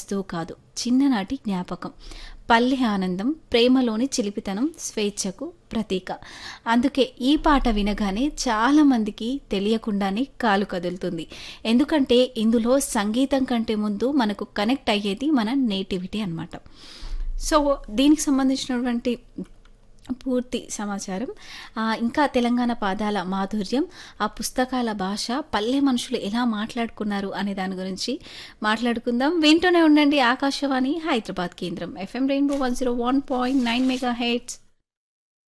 వస్తువు కాదు చిన్ననాటి జ్ఞాపకం పల్లె ఆనందం ప్రేమలోని చిలిపితనం స్వేచ్ఛకు ప్రతీక అందుకే ఈ పాట వినగానే చాలామందికి తెలియకుండానే కాలు కదులుతుంది ఎందుకంటే ఇందులో సంగీతం కంటే ముందు మనకు కనెక్ట్ అయ్యేది మన నేటివిటీ అన్నమాట సో దీనికి సంబంధించినటువంటి పూర్తి సమాచారం ఆ, ఇంకా తెలంగాణ పాదాల మాధుర్యం ఆ పుస్తకాల భాష పల్లె మనుషులు ఎలా మాట్లాడుకున్నారు అనే దాని గురించి మాట్లాడుకుందాం వింటూనే ఉండండి ఆకాశవాణి హైదరాబాద్ కేంద్రం FM rainbow one zero one point nine mega heads